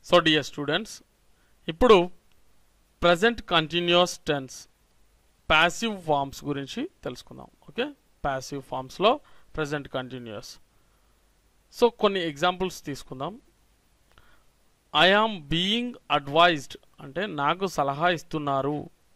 so dear students ఇప్పుడు present continuous tense passive forms గురించి తెలుసుకుందాం ఓకే ప్యాసివ్ ఫార్మ్స్లో ప్రజెంట్ కంటిన్యూస్ సో కొన్ని ఎగ్జాంపుల్స్ తీసుకుందాం ఐ ఆమ్ బీయింగ్ అడ్వైజ్డ్ అంటే నాకు సలహా ఇస్తున్నారు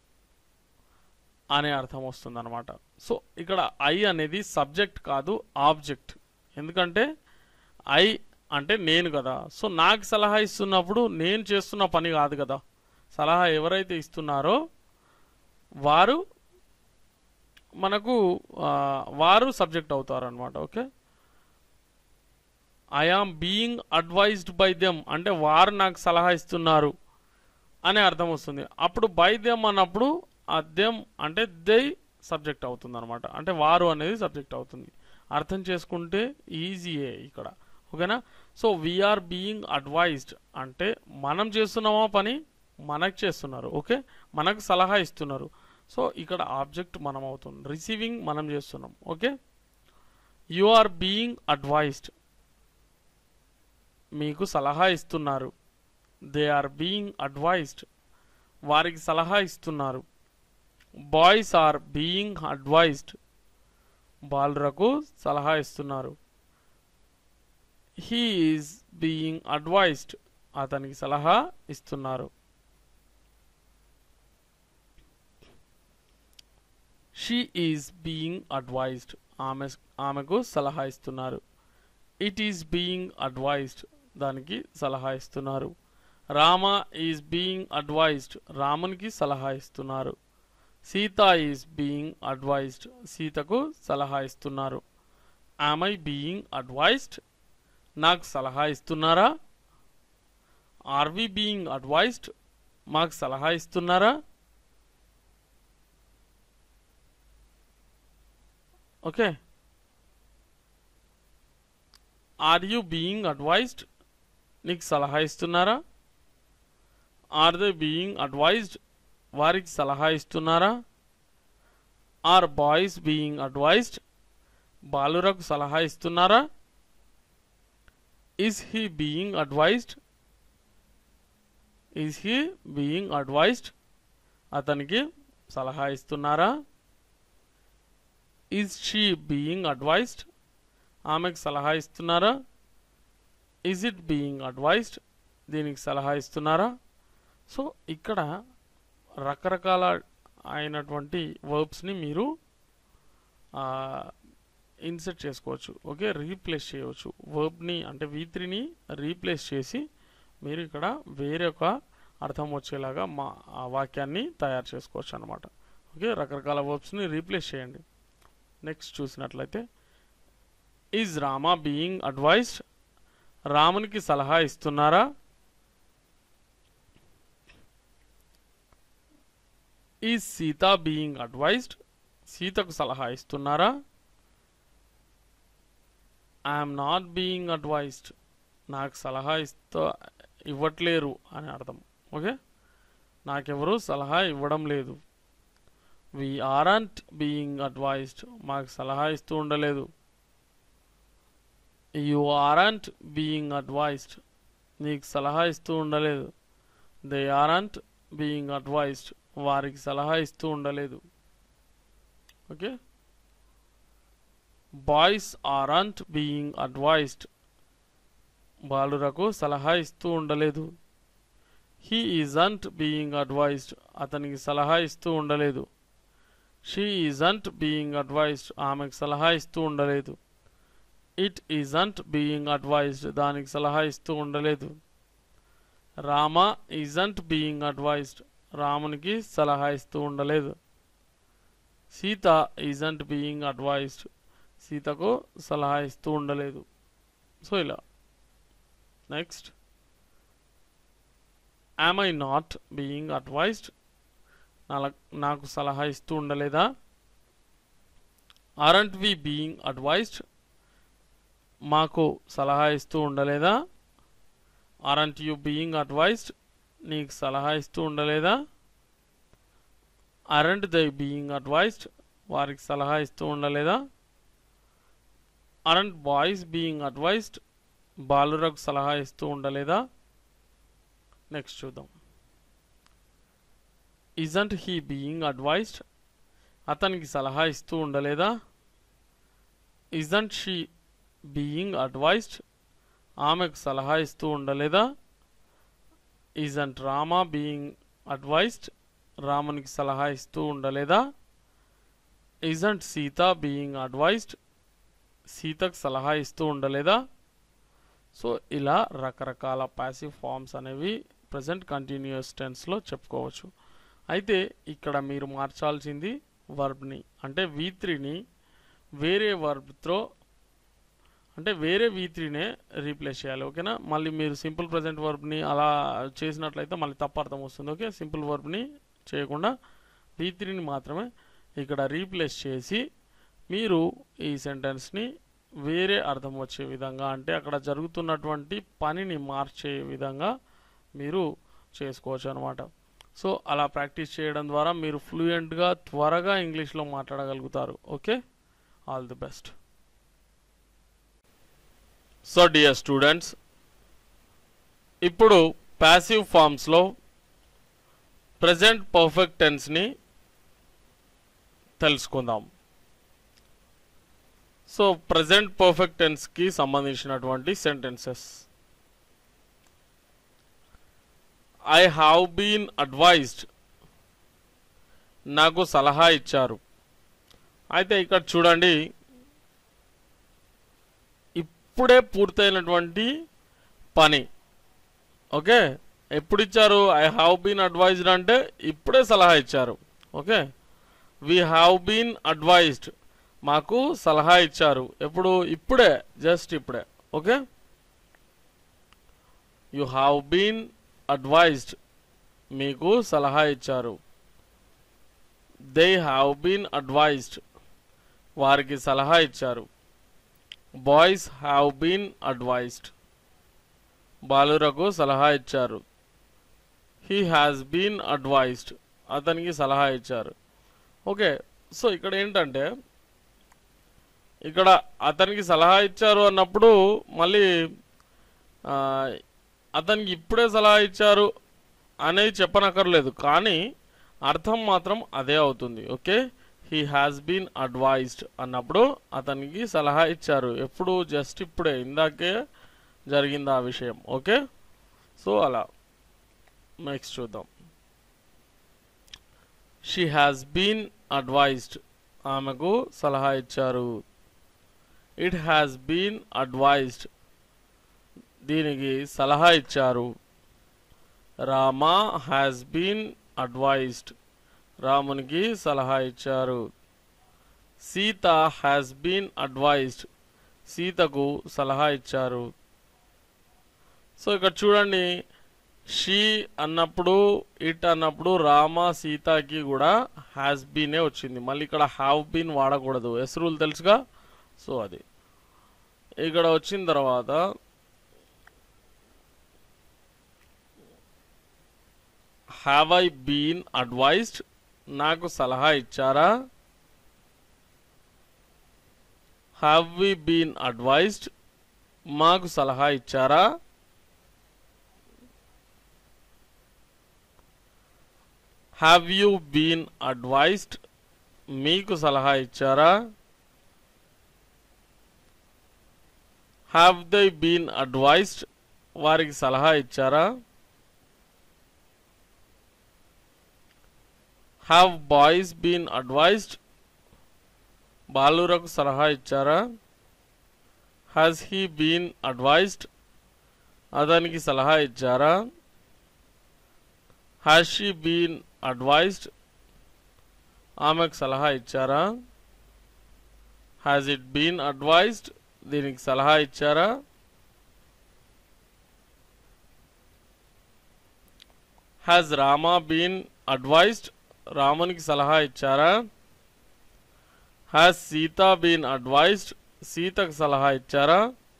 అనే అర్థం వస్తుంది అనమాట సో ఇక్కడ ఐ అనేది సబ్జెక్ట్ కాదు ఆబ్జెక్ట్ ఎందుకంటే ఐ అంటే నేను కదా సో నాకు సలహా ఇస్తున్నప్పుడు నేను చేస్తున్న పని కాదు కదా సలహా ఎవరైతే ఇస్తున్నారో వారు మనకు ఆ, వారు సబ్జెక్ట్ అవుతారు అనమాట okay I am being advised by them అంటే వారు నాకు సలహా ఇస్తున్నారు అనే అర్థం వస్తుంది అప్పుడు బై దెమ్ అన్నప్పుడు ఆ దెమ్ అంటే దే సబ్జెక్ట్ అవుతుంది అనమాట అంటే వారు అనేది సబ్జెక్ట్ అవుతుంది అర్థం చేసుకుంటే ఈజీయే ఇక్కడ ఓకేనా సో వీఆర్ బీయింగ్ అడ్వైజ్డ్ అంటే మనం చేస్తున్నామా పని మనకు చేస్తున్నారు ఓకే మనకు సలహా ఇస్తున్నారు సో ఇక్కడ ఆబ్జెక్ట్ మనం అవుతుంది రిసీవింగ్ మనం చేస్తున్నాం okay you are being advised మీకు సలహా ఇస్తున్నారు దే ఆర్ బీయింగ్ అడ్వైజ్డ్ వారికి సలహా ఇస్తున్నారు బాయ్స్ ఆర్ బీయింగ్ అడ్వైజ్డ్ బాలురకు సలహా ఇస్తున్నారు హీ ఈజ్ బీయింగ్ అడ్వైజ్డ్ అతనికి సలహా ఇస్తున్నారు షీ ఈజ్ బీయింగ్ అడ్వైజ్డ్ ఆమె ఆమెకు సలహా ఇస్తున్నారు ఇట్ ఈస్ బీయింగ్ అడ్వైజ్డ్ దానికి సలహా ఇస్తున్నారు రామ ఈజ్ బీయింగ్ అడ్వైజ్డ్ రామునికి సలహా ఇస్తున్నారు సీత ఈజ్ బీయింగ్ అడ్వైజ్డ్ సీతకు సలహా ఇస్తున్నారు ఐ బీయింగ్ అడ్వైజ్డ్ నాకు సలహా ఇస్తున్నారా ఆర్ వి బీయింగ్ అడ్వైజ్డ్ మాకు సలహా ఇస్తున్నారా okay are you being advised నీకు సలహా ఇస్తున్నారా ఆర్ దే బీయింగ్ అడ్వైజ్డ్ వారికి సలహా ఇస్తున్నారా ఆర్ బాయ్స్ బీయింగ్ అడ్వైజ్డ్ బాలురకు సలహా ఇస్తున్నారా is he being advised is he being advised అతనికి సలహా ఇస్తున్నారా ఈజ్ షీ బీయింగ్ అడ్వైజ్డ్ ఆమెకు సలహా ఇస్తున్నారా ఈజ్ ఇట్ బీయింగ్ అడ్వైజ్డ్ దీనికి సలహా ఇస్తున్నారా సో ఇక్కడ రకరకాల అయినటువంటి వర్బ్స్ని మీరు ఇన్సర్ట్ చేసుకోవచ్చు ఓకే రీప్లేస్ చేయవచ్చు వర్బ్ని అంటే వీ త్రీని రీప్లేస్ చేసి మీరు ఇక్కడ వేరే ఒక అర్థం వచ్చేలాగా మా ఆ వాక్యాన్ని తయారు చేసుకోవచ్చు అనమాట ఓకే రకరకాల వర్బ్స్ని రీప్లేస్ చేయండి నెక్స్ట్ చూసినట్లయితే ఈజ్ రామా బీయింగ్ అడ్వైజ్డ్ రామునికి సలహా ఇస్తున్నారా ఈజ్ సీత బీయింగ్ అడ్వైజ్డ్ సీతకు సలహా ఇస్తున్నారా ఐఎమ్ నాట్ బీయింగ్ అడ్వైజ్డ్ నాకు సలహా ఇస్తా ఇవ్వట్లేరు అని అర్థం ఓకే నాకెవరు సలహా ఇవ్వడం లేదు వి ఆరంట్ బీయింగ్ అడ్వైజ్డ్ మాకు సలహా ఇస్తూ ఉండలేదు యు ఆరంట్ బీయింగ్ అడ్వైజ్డ్ నీకు సలహా ఇస్తూ ఉండలేదు దే ఆరంట్ బీయింగ్ అడ్వైజ్డ్ వారికి సలహా ఇస్తూ ఉండలేదు okay boys aren't being advised బాలురకు సలహా ఇస్తూ ఉండలేదు హీ ఈజంట్ బీయింగ్ అడ్వైజ్డ్ అతనికి సలహా ఇస్తూ ఉండలేదు షీ ఈజంట్ బీయింగ్ అడ్వైజ్డ్ ఆమెకు సలహా ఇస్తూ ఉండలేదు ఇట్ ఈజంట్ బీయింగ్ అడ్వైజ్డ్ దానికి సలహా ఇస్తూ ఉండలేదు రామ ఈజంట్ బీయింగ్ అడ్వైజ్డ్ రామునికి సలహా ఇస్తూ ఉండలేదు సీత ఈజంట్ బీయింగ్ అడ్వైజ్డ్ సీతకు సలహా ఇస్తూ ఉండలేదు సో ఇలా next am I not being advised నాకు సలహా ఇస్తూ ఉండలేదా ఆరంట్ వి బీయింగ్ అడ్వైజ్డ్ మాకు సలహా ఇస్తూ ఉండలేదా ఆరంట్ యు బీయింగ్ అడ్వైజ్డ్ నీకు సలహా ఇస్తూ ఉండలేదా అరంట్ దే బీయింగ్ అడ్వైజ్డ్ వారికి సలహా ఇస్తూ ఉండలేదా అరంట్ బాయ్స్ బీయింగ్ అడ్వైజ్డ్ బాలురకు సలహా ఇస్తూ ఉండలేదా నెక్స్ట్ చూద్దాం ఇజంట్ హీ బీయింగ్ అడ్వైజ్డ్ అతనికి సలహా ఇస్తూ ఉండలేదా ఇజంట్ షీ బీయింగ్ అడ్వైజ్డ్ ఆమెకు సలహా ఇస్తూ ఉండలేదా ఇజంట్ రామా బీయింగ్ అడ్వైజ్డ్ రామునికి సలహా ఇస్తూ ఉండలేదా ఇజంట్ సీత బీయింగ్ అడ్వైజ్డ్ సీతకు సలహా ఇస్తూ ఉండలేదా సో ఇలా రకరకాల ప్యాసివ్ ఫార్మ్స్ అనేవి ప్రజెంట్ కంటిన్యూస్ టెన్స్లో చెప్పుకోవచ్చు అయితే ఇక్కడ మీరు మార్చాల్సింది వర్బ్ని అంటే వి త్రీని వేరే వర్బ్తో అంటే వేరే వి త్రీనే రీప్లేస్ చేయాలి ఓకేనా మళ్ళీ మీరు సింపుల్ ప్రజెంట్ వర్బ్ని అలా చేసినట్లయితే మళ్ళీ తప్పు అర్థం వస్తుంది ఓకే సింపుల్ వర్బ్ని చేయకుండా వి త్రీని మాత్రమే ఇక్కడ రీప్లేస్ చేసి మీరు ఈ సెంటెన్స్ని వేరే అర్థం వచ్చే విధంగా అంటే అక్కడ జరుగుతున్నటువంటి పనిని మార్చే విధంగా మీరు చేసుకోవచ్చు అనమాట సో అలా ప్రాక్టీస్ చేయడం ద్వారా మీరు ఫ్లూయెంట్గా త్వరగా ఇంగ్లీష్లో మాట్లాడగలుగుతారు okay all the best so dear students ఇప్పుడు ప్యాసివ్ ఫామ్స్లో ప్రజెంట్ పర్ఫెక్ట్ టెన్స్ని తెలుసుకుందాం సో ప్రజెంట్ పర్ఫెక్ట్ టెన్స్కి సంబంధించినటువంటి sentences I have been advised నాకు సలహా ఇచ్చారు అయితే ఇక్కడ చూడండి ఇప్పుడే పూర్తయినటువంటి పని ఓకే ఎప్పుడు ఇచ్చారు ఐ హ్యావ్ బీన్ అడ్వైజ్డ్ అంటే ఇప్పుడే సలహా ఇచ్చారు okay we have been advised మాకు సలహా ఇచ్చారు ఎప్పుడు ఇప్పుడే జస్ట్ ఇప్పుడే okay you have been advised మీకు సలహా ఇచ్చారు దే హ్యావ్ బీన్ అడ్వైజ్డ్ వారికి సలహా ఇచ్చారు బాయ్స్ హ్యావ్ బీన్ అడ్వైజ్డ్ బాలురకు సలహా ఇచ్చారు హీ హ్యాస్ బీన్ అడ్వైజ్డ్ అతనికి సలహా ఇచ్చారు ఓకే సో ఇక్కడ ఏంటంటే ఇక్కడ అతనికి సలహా ఇచ్చారు అన్నప్పుడు మళ్ళీ ఆ, అతనికి ఇప్పుడే సలహా ఇచ్చారు అనేది చెప్పనక్కర్లేదు కానీ అర్థం మాత్రం అదే అవుతుంది okay he has been advised అన్నప్పుడు అతనికి సలహా ఇచ్చారు ఎప్పుడు జస్ట్ ఇప్పుడే ఇందాకే జరిగింది ఆ విషయం ఓకే సో అలా నెక్స్ట్ చూద్దాం షీ హ్యాస్ బీన్ అడ్వైజ్డ్ ఆమెకు సలహా ఇచ్చారు ఇట్ హ్యాస్ బీన్ అడ్వైజ్డ్ దీనికి సలహా ఇచ్చారు రామా హ్యాస్ బీన్ అడ్వైజ్డ్ రామునికి సలహా ఇచ్చారు సీత హ్యాస్ బీన్ అడ్వైజ్డ్ సీతకు సలహా ఇచ్చారు సో ఇక్కడ చూడండి షీ అన్నప్పుడు ఇట్ అన్నప్పుడు రామ సీతకి కూడా హ్యాస్ బీనే వచ్చింది మళ్ళీ ఇక్కడ హ్యావ్ బీన్ వాడకూడదు ఎస్ రూల్ తెలుసుగా సో అది ఇక్కడ వచ్చిన తర్వాత హ్యావ్ ఐ బీన్ అడ్వైజ్డ్ నాకు సలహా ఇచ్చారా హ్యావ్ వి బీన్ అడ్వైజ్డ్ మాకు సలహా ఇచ్చారా హ్యావ్ యూ బీన్ అడ్వైజ్డ్ మీకు సలహా ఇచ్చారా హ్యావ్ దే బీన్ అడ్వైజ్డ్ వారికి సలహా ఇచ్చారా హ్యావ్ బాయ్స్ బీన్ అడ్వైజ్డ్ బాలురకు సలహా ఇచ్చారా హ్యాస్ హీ బీన్ అడ్వైజ్డ్ అతనికి సలహా ఇచ్చారా హ్యాస్ షీ బీన్ అడ్వైజ్డ్ ఆమెకు సలహా ఇచ్చారా హ్యాస్ ఇట్ బీన్ అడ్వైజ్డ్ దీనికి సలహా ఇచ్చారా హ్యాస్ రామా బీన్ అడ్వైజ్డ్ రామునికి సలహా ఇచ్చారా హ్యాస్ సీత బీన్ అడ్వైజ్డ్ సీతకు సలహా ఇచ్చారా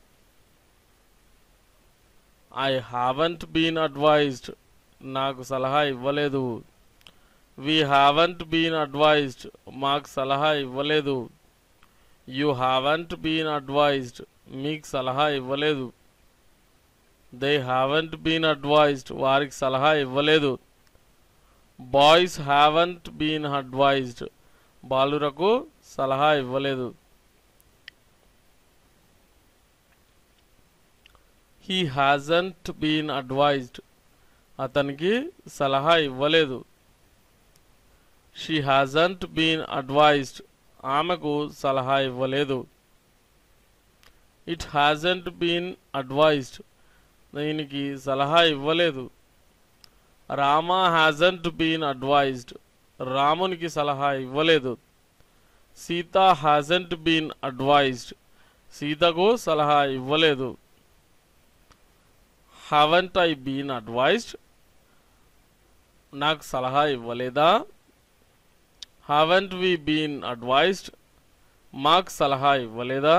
ఐ హ్యావెంట్ బీన్ అడ్వైజ్డ్ నాకు సలహా ఇవ్వలేదు వీ హ్యావెంట్ బీన్ అడ్వైజ్డ్ మాకు సలహా ఇవ్వలేదు యూ హ్యావెంట్ బీన్ అడ్వైజ్డ్ మీకు సలహా ఇవ్వలేదు దే హ్యావెంట్ బీన్ అడ్వైజ్డ్ వారికి సలహా ఇవ్వలేదు బాయ్స్ హ్యావెంట్ బీన్ అడ్వైజ్డ్ బాలురకు సలహా ఇవ్వలేదు హీ హ్యాజంట్ బీన్ అడ్వైజ్డ్ అతనికి సలహా ఇవ్వలేదు షీ హ్యాజంట్ బీన్ అడ్వైజ్డ్ ఆమెకు సలహా ఇవ్వలేదు ఇట్ హ్యాజంట్ బీన్ అడ్వైజ్డ్ దీనికి సలహా ఇవ్వలేదు రామా హ్యాజంట్ బీన్ అడ్వైజ్డ్ రామునికి సలహా ఇవ్వలేదు సీత హ్యాజంట్ బీన్ అడ్వైజ్డ్ సీతకు సలహా ఇవ్వలేదు హ్యావెంట్ ఐ బీన్ అడ్వైజ్డ్ నాకు సలహా ఇవ్వలేదా హ్యావెంట్ వి బీన్ అడ్వైజ్డ్ మాకు సలహా ఇవ్వలేదా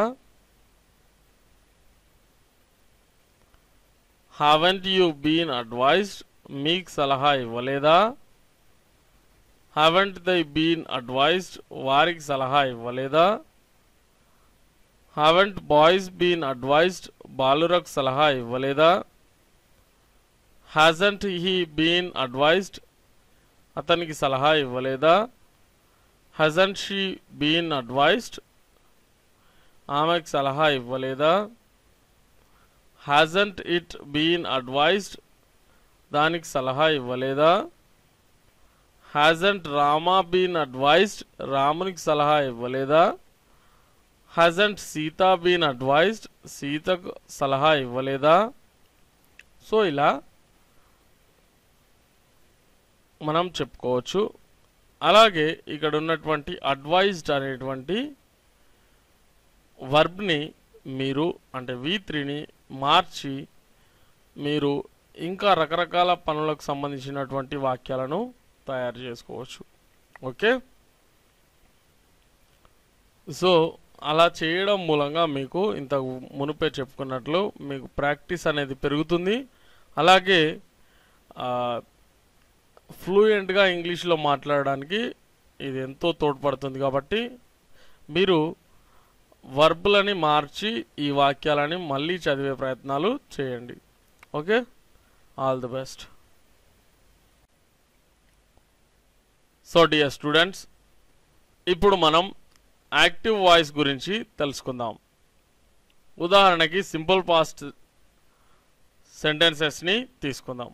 హ్యావెంట్ యూ బీన్ అడ్వైజ్డ్ మీకు సలహా ఇవ్వలేదా హ్యావెంట్ దై బీన్ అడ్వైజ్డ్ వారికి సలహా ఇవ్వలేదా హ్యావెంట్ బాయ్స్ బీన్ అడ్వైజ్డ్ బాలురకు సలహా ఇవ్వలేదా హ్యాజంట్ హీ బీన్ అడ్వైజ్డ్ అతనికి సలహా ఇవ్వలేదా హజంట్ షీ బీన్ అడ్వైజ్డ్ ఆమెకు సలహా ఇవ్వలేదా హ్యాజంట్ ఇట్ బీన్ అడ్వైజ్డ్ దానికి సలహా ఇవ్వలేదా హ్యాజంట్ రామా బీన్ అడ్వైజ్డ్ రామునికి సలహా ఇవ్వలేదా హ్యాజంట్ సీతా బీన్ అడ్వైజ్డ్ సీతకు సలహా ఇవ్వలేదా సో ఇలా మనం చెప్పుకోవచ్చు అలాగే ఇక్కడ ఉన్నటువంటి అడ్వైజ్డ్ అనేటువంటి వర్బ్ని మీరు అంటే వి త్రీని మార్చి మీరు ఇంకా రకరకాల పనులకు సంబంధించినటువంటి వాక్యాలను తయారు చేసుకోవచ్చు ఓకే సో అలా చేయడం మూలంగా మీకు ఇంత మునుపే చెప్పుకున్నట్లు మీకు ప్రాక్టీస్ అనేది పెరుగుతుంది అలాగే ఫ్లూయెంట్గా ఇంగ్లీష్లో మాట్లాడడానికి ఇది ఎంతో తోడ్పడుతుంది కాబట్టి మీరు వర్బులని మార్చి ఈ వాక్యాలని మళ్ళీ చదివే ప్రయత్నాలు చేయండి okay all the best so dear students ఇప్పుడు మనం యాక్టివ్ వాయిస్ గురించి తెలుసుకుందాం ఉదాహరణకి సింపుల్ పాస్ట్ సెంటెన్సెస్ని తీసుకుందాం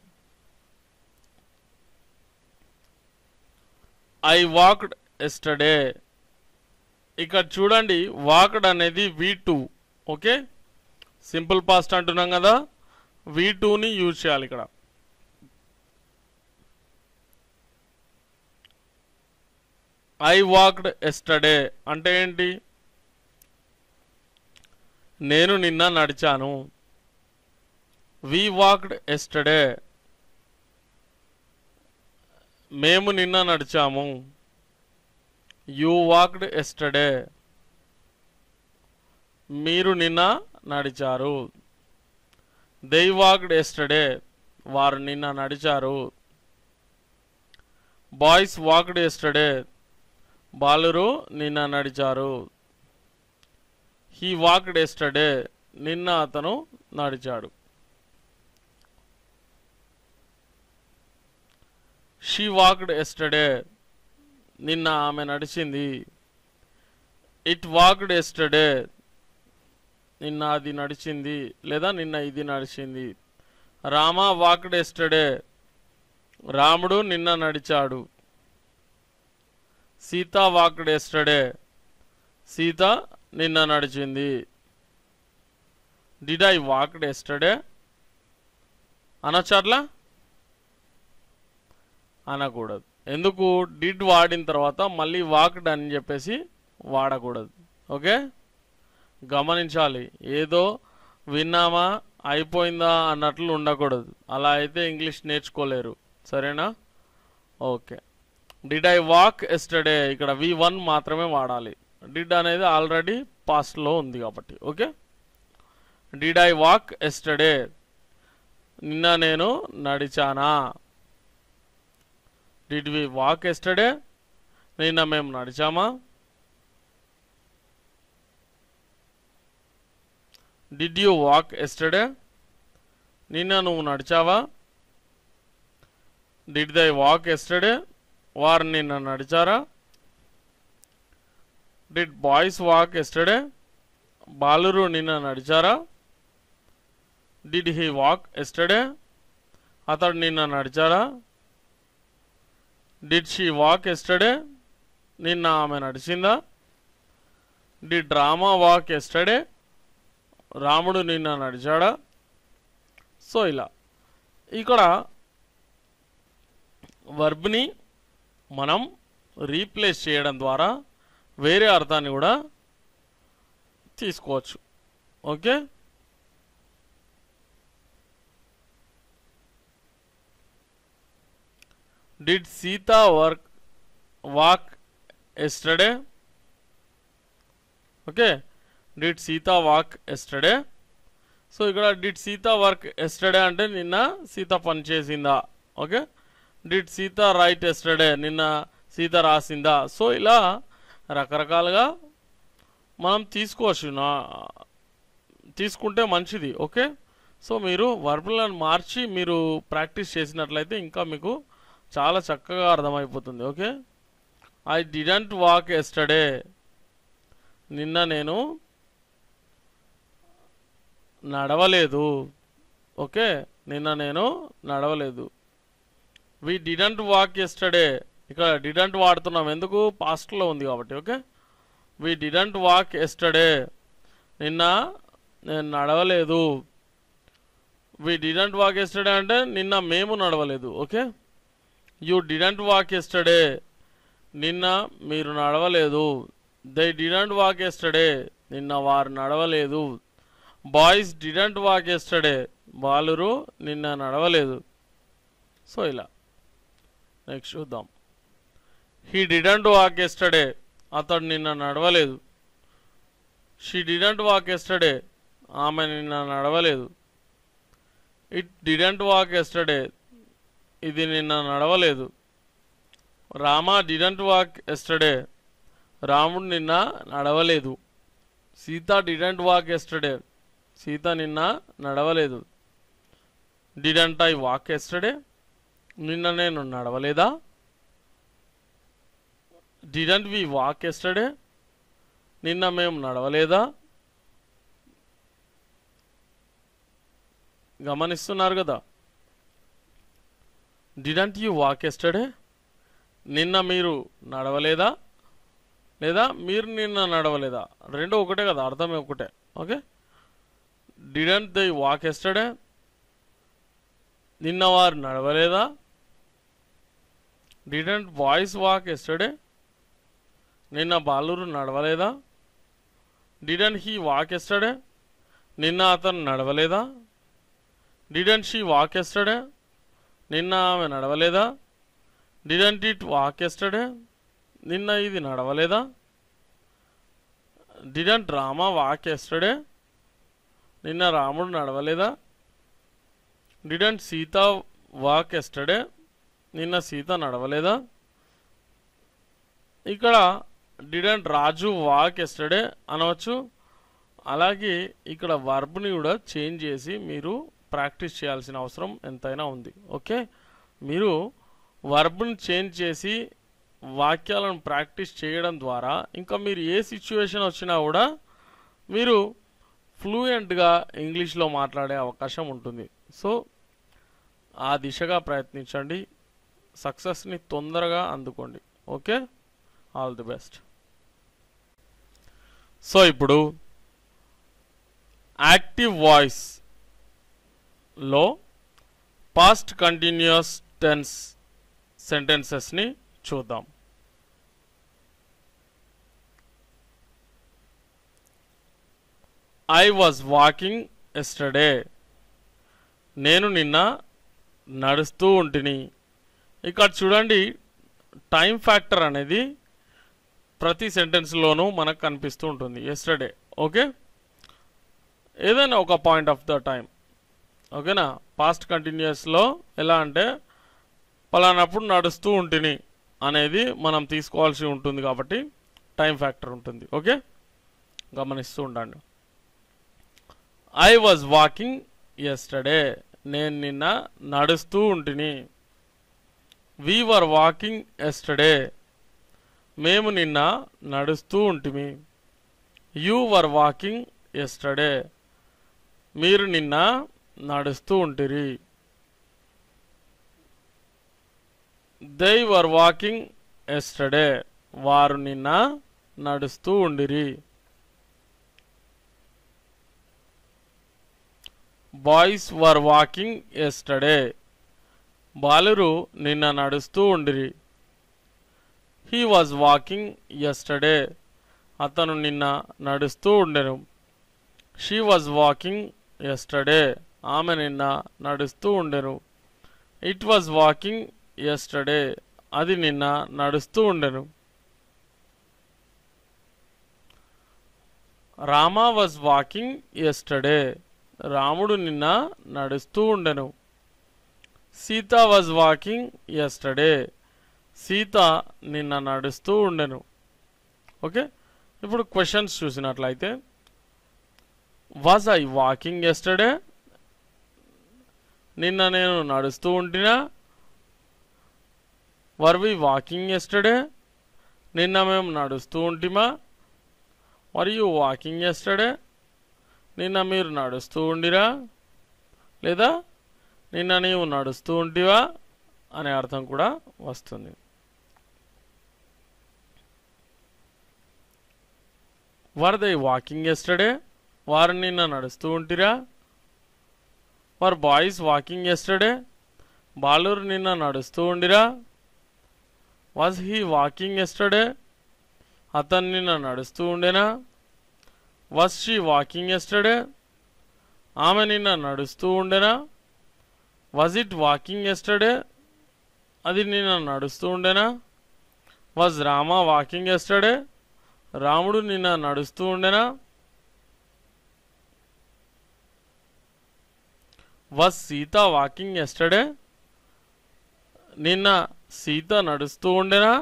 ఐ వాక్డ్ ఎస్టర్డే ఇక్కడ చూడండి వాక్డ్ అనేది V two okay simple past అంటున్నాం కదా వి టూని యూజ్ చేయాలి ఇక్కడ ఐ వాక్డ్ ఎస్టర్డే అంటే ఏంటి నేను నిన్న నడిచాను వి వాక్డ్ ఎస్టర్డే మేము నిన్న నడిచాము యూ వాక్డ్ ఎస్టర్డే మీరు నిన్న నడిచారు దై వాక్డ్ ఎస్టర్డే వారు నిన్న నడిచారు బాయ్స్ వాక్డ్ ఎస్టర్డే బాలురు నిన్న నడిచారు హీ వాక్డ్ ఎస్టర్డే నిన్న అతను నడిచాడు షీ వాక్డ్ ఎస్టర్డే నిన్న ఆమె నడిచింది ఇట్ వాక్డ్ ఎస్టర్డే నిన్న అది నడిచింది లేదా నిన్న ఇది నడిచింది రామ వాక్డ్ ఎస్టర్డే రాముడు నిన్న నడిచాడు సీత వాక్డ్ ఎస్టర్డే సీత నిన్న నడిచింది డిడ్ ఐ వాక్డ్ ఎస్టర్డే అనొచ్చట్లా అనకూడదు ఎందుకు డిడ్ వాడిన తర్వాత మళ్ళీ వాక్డ్ అని చెప్పేసి వాడకూడదు ఓకే గమనించాలి ఏదో విన్నామా అయిపోయిందా అన్నట్లు ఉండకూడదు అలా అయితే ఇంగ్లీష్ నేర్చుకోలేరు సరేనా okay did I walk yesterday ఇక్కడ వి వన్ మాత్రమే వాడాలి డిడ్ అనేది ఆల్రెడీ పాస్ట్లో ఉంది కాబట్టి okay did I walk yesterday నిన్న నేను నడిచానా డిడ్ వి వాక్ ఎస్టర్డే నిన్న మేము నడిచామా డిడ్ యూ వాక్ ఎస్టర్డే నిన్న నువ్వు నడిచావా డిడ్ దై వాక్ ఎస్టర్డే వారు నిన్న నడిచారా డిడ్ బాయ్స్ వాక్ ఎస్టర్డే బాలురు నిన్న నడిచారా డిడ్ హీ వాక్ ఎస్టర్డే అతడు నిన్న నడిచారా డిడ్ షీ వాక్ ఎస్టర్డే నిన్న ఆమె నడిచిందా డి డ్రామా వాక్ ఎస్టర్డే రాముడు నిన్న నడిచాడా సో ఇలా ఇక్కడ వర్బ్ని మనం రీప్లేస్ చేయడం ద్వారా వేరే అర్థాన్ని కూడా తీసుకోవచ్చు okay did Sita work walk yesterday okay did Sita walk yesterday so ఇక్కడ డిడ్ సీత వర్క్ ఎస్టర్డే అంటే నిన్న సీత పని చేసిందా okay did Sita write yesterday నిన్న సీత రాసిందా సో ఇలా రకరకాలుగా మనం తీసుకోవచ్చు నా తీసుకుంటే మంచిది ఓకే సో మీరు వర్బులను మార్చి మీరు ప్రాక్టీస్ చేసినట్లయితే ఇంకా మీకు చాలా చక్కగా అర్థమైపోతుంది okay I didn't walk yesterday నిన్న నేను నడవలేదు ఓకే నిన్న నేను నడవలేదు వి డిడెంట్ వాక్ ఎస్టర్డే ఇక్కడ డిడెంట్ వాడుతున్నాం ఎందుకు పాస్ట్లో ఉంది కాబట్టి okay we didn't walk yesterday నిన్న నేను నడవలేదు వి డిడెంట్ వాక్ ఎస్టర్డే అంటే నిన్న మేము నడవలేదు okay you didn't walk yesterday నిన్న మీరు నడవలేదు దే డిడెంట్ వాక్ ఎస్టర్డే నిన్న వారు నడవలేదు బాయ్స్ డిడెంట్ వాక్ ఎస్టర్డే బాలురు నిన్న నడవలేదు సో ఇలా నెక్స్ట్ చూద్దాం హీ డిడెంట్ వాక్ ఎస్టర్డే అతడు నిన్న నడవలేదు షీ డిడెంట్ వాక్ ఎస్టర్డే ఆమె నిన్న నడవలేదు ఇట్ డిడెంట్ వాక్ ఎస్టర్డే ఇది నిన్న నడవలేదు రామా డిడెంట్ వాక్ ఎస్టర్డే రాముడు నిన్న నడవలేదు Sita didn't walk yesterday Sita నిన్న నడవలేదు డిడెంట్ ఐ వాక్ ఎస్టర్డే నిన్న నేను నడవలేదా డిడెంట్ వి వాక్ ఎస్టర్డే నిన్న మేము నడవలేదా గమనిస్తున్నారు కదా డిడెంట్ యూ వాక్ ఎస్టర్డే నిన్న మీరు నడవలేదా లేదా మీరు నిన్న నడవలేదా రెండు ఒకటే కదా అర్థమే ఒకటే okay didn't they walk yesterday నిన్న వారు నడవలేదా డిడెంట్ బాయ్స్ వాక్ ఎస్టర్డే నిన్న బాలురు నడవలేదా డిడెంట్ హీ వాక్ ఎస్టర్డే నిన్న అతను నడవలేదా డిడెంట్ షీ వాక్ ఎస్టర్డే నిన్న ఆమె నడవలేదా డిడెంట్ ఇట్ వాక్ ఎస్టర్డే నిన్న ఇది నడవలేదా డిడెంట్ రామా వాక్ ఎస్టర్డే నిన్న రాముడు నడవలేదా డిడెంట్ సీత వాక్ ఎస్టర్డే నిన్న సీత నడవలేదా ఇక్కడ డిడెంట్ రాజు వాక్ ఎస్టర్డే అనవచ్చు అలాగే ఇక్కడ వర్బ్ని కూడా చేంజ్ చేసి మీరు ప్రాక్టీస్ చేయాల్సిన అవసరం ఎంతైనా ఉంది ఓకే మీరు వర్బ్ని చేంజ్ చేసి వాక్యాలను ప్రాక్టీస్ చేయడం ద్వారా ఇంకా మీరు ఏ సిచ్యువేషన్ వచ్చినా కూడా మీరు ఫ్లూయెంట్గా ఇంగ్లీష్లో మాట్లాడే అవకాశం ఉంటుంది సో ఆ దిశగా ప్రయత్నించండి సక్సెస్ని తొందరగా అందుకోండి okay all the best so ఇప్పుడు యాక్టివ్ వాయిస్ లో పాస్ట్ కంటిన్యూస్ టెన్స్ సెంటెన్సెస్ని చూద్దాం ఐ వాజ్ వాకింగ్ ఎస్టర్డే నేను నిన్న నడుస్తూ ఉంటిని ఇక్కడ చూడండి టైం ఫ్యాక్టర్ అనేది ప్రతి సెంటెన్స్లోనూ మనకు కనిపిస్తూ ఉంటుంది ఎస్టర్డే ఓకే ఏదైనా ఒక పాయింట్ ఆఫ్ ద టైం ఓకేనా పాస్ట్ కంటిన్యూస్లో ఎలా అంటే పలానప్పుడు నడుస్తూ ఉంటిని అనేది మనం తీసుకోవాల్సి ఉంటుంది కాబట్టి టైం ఫ్యాక్టర్ ఉంటుంది ఓకే గమనిస్తూ ఉండండి ఐ వాజ్ వాకింగ్ ఎస్టర్డే నేను నిన్న నడుస్తూ ఉంటిని వీ వర్ వాకింగ్ ఎస్టర్డే మేము నిన్న నడుస్తూ ఉంటిమి యూ వర్ వాకింగ్ ఎస్టర్డే మీరు నిన్న నడుస్తూ ఉంటిరి దై వర్ వాకింగ్ ఎస్టర్డే వారు నిన్న నడుస్తూ ఉండిరి బాయ్స్ వర్ వాకింగ్ ఎస్టర్డే బాలురు నిన్న నడుస్తూ ఉండిరి హీ వాజ్ వాకింగ్ ఎస్టర్డే అతను నిన్న నడుస్తూ ఉండెను షీ వాజ్ వాకింగ్ ఎస్టర్డే ఆమె నిన్న నడుస్తూ ఉండెను ఇట్ వాజ్ వాకింగ్ ఎస్టర్డే అది నిన్న నడుస్తూ ఉండెను రామా వాజ్ వాకింగ్ ఎస్టర్డే రాముడు నిన్న నడుస్తూ ఉండెను Sita was walking yesterday Sita నిన్న నడుస్తూ ఉండెను ఓకే ఇప్పుడు క్వశ్చన్స్ చూసినట్లయితే వాజ్ ఐ వాకింగ్ ఎస్టర్డే నిన్న నేను నడుస్తూ ఉంటినా వర్ వి వాకింగ్ ఎస్టర్డే నిన్న మేము నడుస్తూ ఉంటిమా వర్ యూ వాకింగ్ ఎస్టర్డే నిన్న మీరు నడుస్తూ ఉండిరా లేదా నిన్న నీవు నడుస్తూ ఉంటివా అనే అర్థం కూడా వస్తుంది వర్ దే వాకింగ్ ఎస్టర్డే వారు నిన్న నడుస్తూ ఉంటిరా వర్ బాయ్స్ వాకింగ్ ఎస్టర్డే బాలురు నిన్న నడుస్తూ ఉండిరా వాజ్ హీ వాకింగ్ ఎస్టర్డే అతను నిన్న నడుస్తూ ఉండేనా వాజ్ షీ వాకింగ్ ఎస్టర్డే ఆమె నిన్న నడుస్తూ ఉండేనా వాజ్ ఇట్ వాకింగ్ ఎస్టర్డే అది నిన్న నడుస్తూ ఉండేనా వాజ్ రామా వాకింగ్ ఎస్టర్డే రాముడు నిన్న నడుస్తూ ఉండేనా వాజ్ సీత వాకింగ్ ఎస్టర్డే నిన్న సీత నడుస్తూ ఉండేనా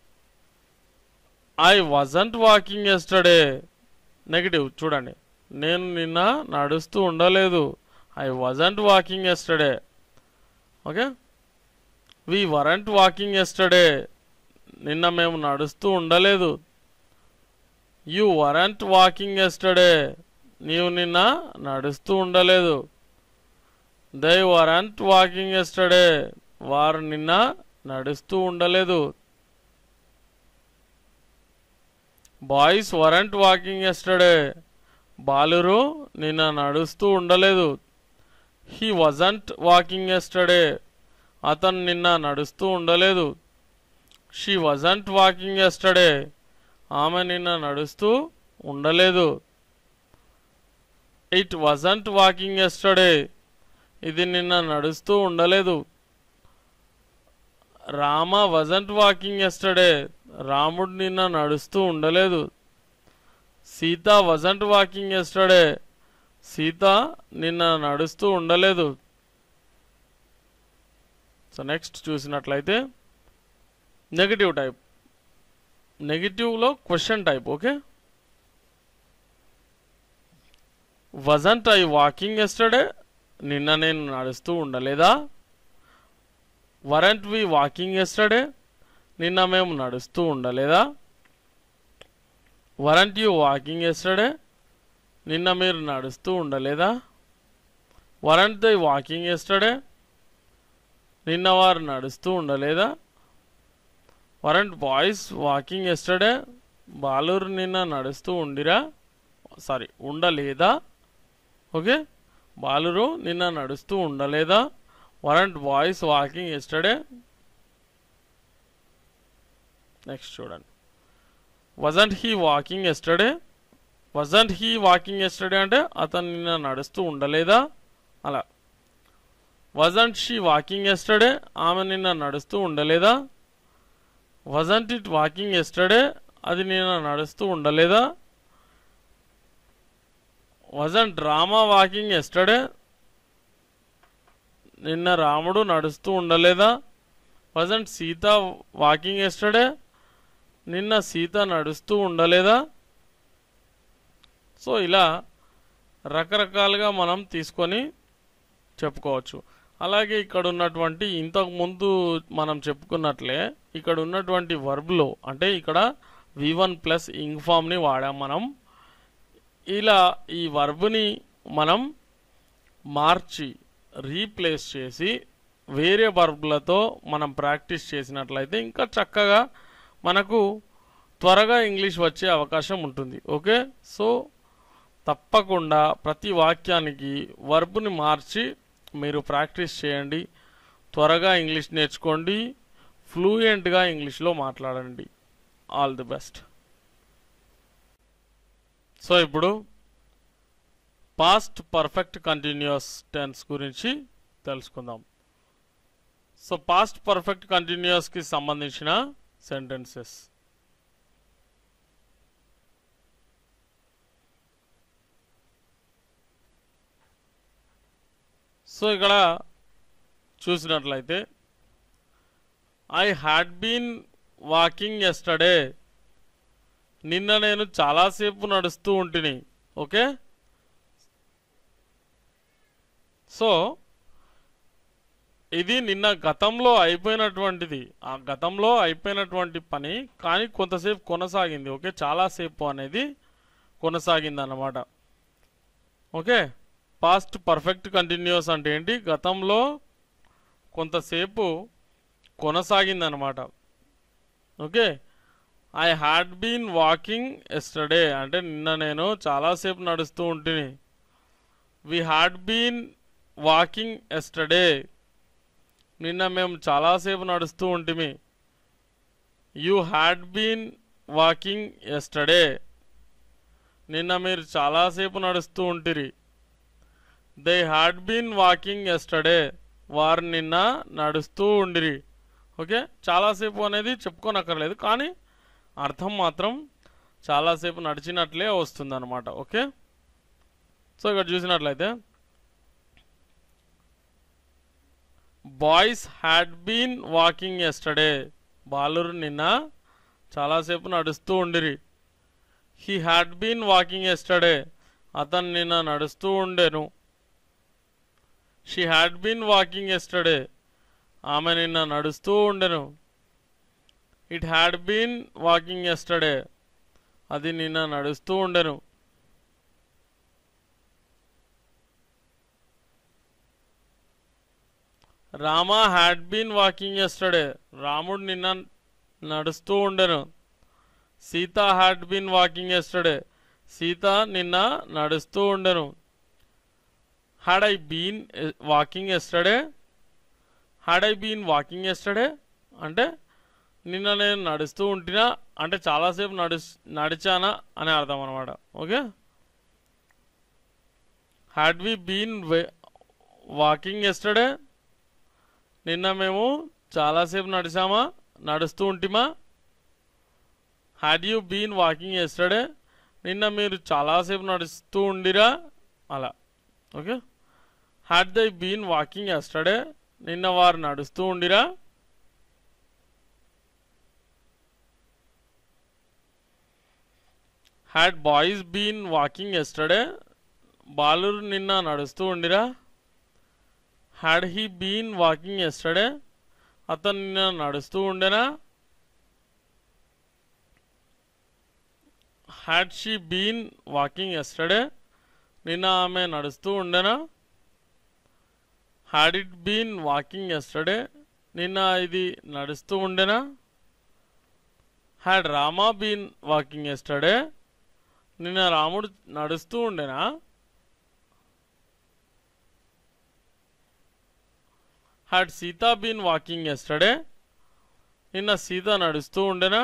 I wasn't walking yesterday negative చూడండి నేను నిన్న నడుస్తూ ఉండలేదు I wasn't walking yesterday okay we weren't walking yesterday నిన్న మేము నడుస్తూ ఉండలేదు యు వరంట్ వాకింగ్ ఎస్టర్డే నీవు నిన్న నడుస్తూ ఉండలేదు దే వరంట్ వాకింగ్ ఎస్టర్డే వారు నిన్న నడుస్తూ ఉండలేదు బాయ్స్ వరంట్ వాకింగ్ ఎస్టర్డే బాలురు నిన్న నడుస్తూ ఉండలేదు హీ వజంట్ వాకింగ్ ఎస్టర్డే అతను నిన్న నడుస్తూ ఉండలేదు షీ వజంట్ వాకింగ్ ఎస్టర్డే ఆమె నిన్న నడుస్తూ ఉండలేదు ఇట్ వజంట్ వాకింగ్ ఎస్టర్డే ఇది నిన్న నడుస్తూ ఉండలేదు రామ వజంట్ వాకింగ్ ఎస్టర్డే రాముడు నిన్న నడుస్తూ ఉండలేదు Sita wasn't walking yesterday Sita నిన్న నడుస్తూ ఉండలేదు సో నెక్స్ట్ చూసినట్లయితే నెగిటివ్ టైప్ నెగిటివ్లో question type okay wasn't I walking yesterday నిన్న నేను నడుస్తూ ఉండలేదా వరంట్ వి వాకింగ్ ఎస్టర్డే నిన్న మేము నడుస్తూ ఉండలేదా వరంట్ యూ వాకింగ్ ఎస్టర్డే నిన్న మీరు నడుస్తూ ఉండలేదా వరంట్ ది వాకింగ్ ఎస్టర్డే నిన్న వారు నడుస్తూ ఉండలేదా వరంట్ బాయ్స్ వాకింగ్ ఎస్టర్డే బాలూరు నిన్న నడుస్తూ ఉండిరా సారీ ఉండలేదా ఓకే బాలురు నిన్న నడుస్తూ ఉండలేదా weren't boys walking yesterday next చూడండి wasn't he walking yesterday wasn't he walking yesterday అంటే అతను నిన్న నడుస్తూ ఉండలేదా అలా వజంట్ షీ వాకింగ్ ఎస్టర్డే ఆమె నిన్న నడుస్తూ ఉండలేదా వజంట్ ఇట్ వాకింగ్ ఎస్టర్డే అది నిన్న నడుస్తూ ఉండలేదా వజంట్ డ్రామా వాకింగ్ ఎస్టర్డే నిన్న రాముడు నడుస్తూ ఉండలేదా వజంట్ సీత వాకింగ్ ఎస్టర్డే నిన్న సీత నడుస్తూ ఉండలేదా సో ఇలా రకరకాలుగా మనం తీసుకొని చెప్పుకోవచ్చు అలాగే ఇక్కడ ఉన్నటువంటి ఇంతకు ముందు మనం చెప్పుకున్నట్లే ఇక్కడ ఉన్నటువంటి వర్బ్లో అంటే ఇక్కడ వి వన్ ప్లస్ ఇంగ్ ఫామ్ని వాడాం మనం ఇలా ఈ వర్బ్ని మనం మార్చి రీప్లేస్ చేసి వేరే వర్బ్లతో మనం ప్రాక్టీస్ చేసినట్లయితే ఇంకా చక్కగా మనకు త్వరగా ఇంగ్లీష్ వచ్చే అవకాశం ఉంటుంది ఓకే సో తప్పకుండా ప్రతి వాక్యానికి వర్బ్ని మార్చి మీరు ప్రాక్టీస్ చేయండి త్వరగా ఇంగ్లీష్ నేర్చుకోండి ఫ్లూయెంట్గా ఇంగ్లీష్లో మాట్లాడండి ఆల్ ది బెస్ట్ సో ఇప్పుడు పాస్ట్ పర్ఫెక్ట్ కంటిన్యూస్ టెన్స్ గురించి తెలుసుకుందాం సో పాస్ట్ పర్ఫెక్ట్ కంటిన్యూస్కి సంబంధించిన సెంటెన్సెస్ సో ఇక్కడ చూసినట్లయితే I had been walking yesterday నిన్న నేను చాలాసేపు నడుస్తూ ఉంటిని ఓకే సో ఇది నిన్న గతంలో అయిపోయినటువంటిది ఆ గతంలో అయిపోయినటువంటి పని కానీ కొంతసేపు కొనసాగింది ఓకే చాలాసేపు అనేది కొనసాగింది అన్నమాట ఓకే పాస్ట్ పర్ఫెక్ట్ కంటిన్యూస్ అంటే ఏంటి గతంలో కొంతసేపు కొనసాగింది అనమాట okay I had been walking yesterday అంటే నిన్న నేను చాలాసేపు నడుస్తూ ఉంటిని we had been walking yesterday నిన్న మేము చాలాసేపు నడుస్తూ ఉంటిమి you had been walking yesterday నిన్న మీరు చాలాసేపు నడుస్తూ ఉంటిరి they had been walking yesterday వారు నిన్న నడుస్తూ ఉండిరి ఓకే చాలాసేపు అనేది చెప్పుకోనక్కర్లేదు కానీ అర్థం మాత్రం చాలాసేపు నడిచినట్లే వస్తుంది అనమాట ఓకే సో ఇక్కడ చూసినట్లయితే boys had been walking yesterday బాలురు నిన్న చాలాసేపు నడుస్తూ ఉండిరి he had been walking yesterday అతను నిన్న నడుస్తూ ఉండెను she had been walking yesterday ఆమె నిన్న నడుస్తూ ఉండెను it had been walking yesterday అది నిన్న నడుస్తూ ఉండెను Rama had been walking yesterday రాముడు నిన్న నడుస్తూ ఉండెను Sita had been walking yesterday Sita నిన్న నడుస్తూ ఉండెను had I been walking yesterday had I been walking yesterday అంటే నిన్న నేను నడుస్తూ ఉంటినా అంటే చాలాసేపు నడు నడిచానా అనే అర్థం అనమాట okay had we been walking yesterday నిన్న మేము చాలాసేపు నడిచామా నడుస్తూ ఉంటిమా had you been walking yesterday నిన్న మీరు చాలాసేపు నడుస్తూ ఉండిరా అలా okay had they been walking yesterday నిన్న వారు నడుస్తూ ఉండిరా had boys been walking yesterday బాలురు నిన్న నడుస్తూ ఉండిరా had he been walking yesterday అతను నిన్న నడుస్తూ ఉండేనా had she been walking yesterday నిన్న ఆమె నడుస్తూ ఉండేనా had it been walking yesterday నిన్న ఇది నడుస్తూ ఉండేనా had Rama been walking yesterday నిన్న రాముడు నడుస్తూ ఉండేనా had Sita been walking yesterday నిన్న సీత నడుస్తూ ఉండేనా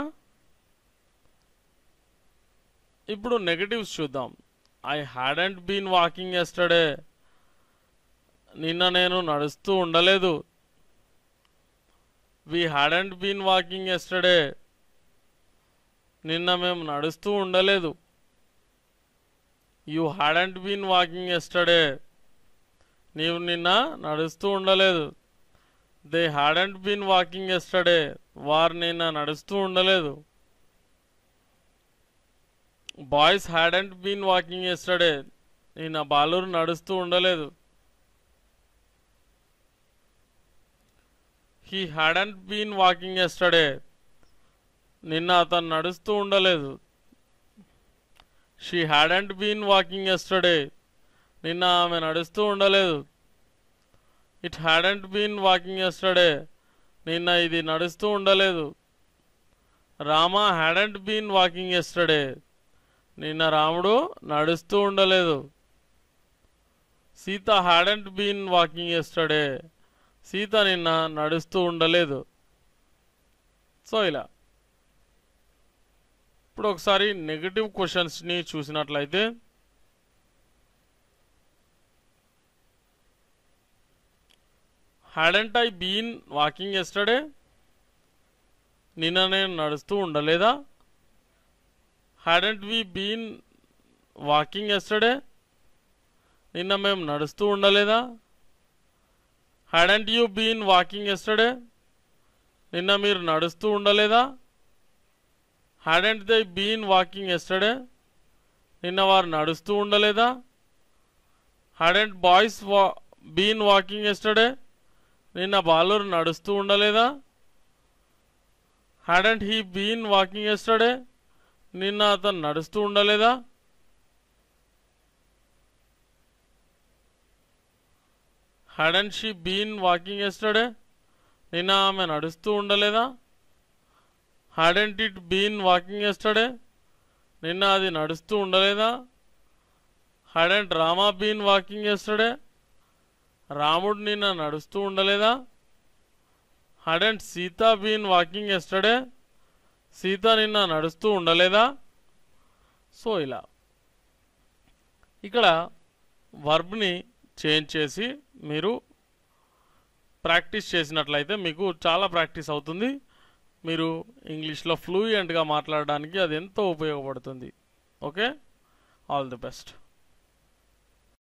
ఇప్పుడు నెగటివ్స్ చూద్దాం I hadn't been walking yesterday నిన్న నేను నడుస్తూ ఉండలేదు we hadn't been walking yesterday నిన్న మేము నడుస్తూ ఉండలేదు you hadn't been walking yesterday నీవు నిన్న నడుస్తూ ఉండలేదు they hadn't been walking yesterday వారు నిన్న నడుస్తూ ఉండలేదు boys hadn't been walking yesterday నిన్న బాలురు నడుస్తూ ఉండలేదు he hadn't been walking yesterday నిన్న అతను నడుస్తూ ఉండలేదు she hadn't been walking yesterday నిన్న ఆమె నడుస్తూ ఉండలేదు it hadn't been walking yesterday నిన్న ఇది నడుస్తూ ఉండలేదు Rama hadn't been walking yesterday నిన్న రాముడు నడుస్తూ ఉండలేదు Sita hadn't been walking yesterday Sita నిన్న నడుస్తూ ఉండలేదు సో ఇలా ఇప్పుడు ఒకసారి నెగటివ్ క్వశ్చన్స్ని చూసినట్లయితే hadn't I been walking yesterday నిన్న నేను నడుస్తూ ఉండలేదా hadn't we been walking yesterday నిన్న మేము నడుస్తూ ఉండలేదా hadn't you been walking yesterday నిన్న మీరు నడుస్తూ ఉండలేదా hadn't they been walking yesterday నిన్న వారు నడుస్తూ ఉండలేదా హ్యాడెంట్ బాయ్స్ వా బీన్ వాకింగ్ ఎస్టర్డే నిన్న బాలురు నడుస్తూ ఉండలేదా hadn't he been walking yesterday నిన్న అతను నడుస్తూ ఉండలేదా hadn't she been walking yesterday నిన్న ఆమె నడుస్తూ ఉండలేదా hadn't it been walking yesterday నిన్న అది నడుస్తూ ఉండలేదా hadn't Rama been walking yesterday రాముడు నిన్న నడుస్తూ ఉండలేదా hadn't Sita been walking yesterday Sita నిన్న నడుస్తూ ఉండలేదా సో ఇలా ఇక్కడ వర్బ్ని చేంజ్ చేసి మీరు ప్రాక్టీస్ చేసినట్లయితే మీకు చాలా ప్రాక్టీస్ అవుతుంది మీరు ఇంగ్లీష్లో ఫ్లూయెంట్గా మాట్లాడడానికి అది ఎంతో ఉపయోగపడుతుంది ఓకే ఆల్ ది బెస్ట్